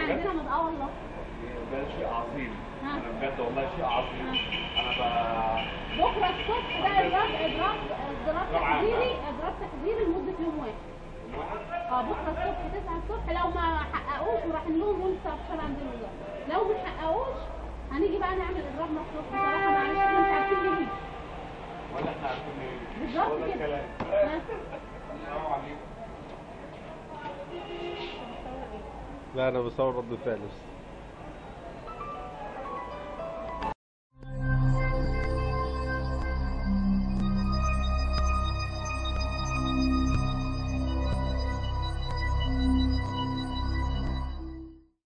عندنا مد- اه والله ده شيء عظيم ها. انا بجد والله شيء عظيم انا ب... بكره الصبح ده اضراب اضراب اضراب تحذيري اضراب تحذيري لمده يوم واحد اه بكره الصبح 9 الصبح لو ما حققوش ورايحين لهم يوم 19 عند الوزاره لو ما حققوش هنيجي بقى نعمل اضراب مخصوص بصراحه معلش احنا مش عارفين ليه ولا احنا عارفين ايه بالظبط ولا كده. كلام ها؟ السلام عليكم لا انا بصور رد فعل بس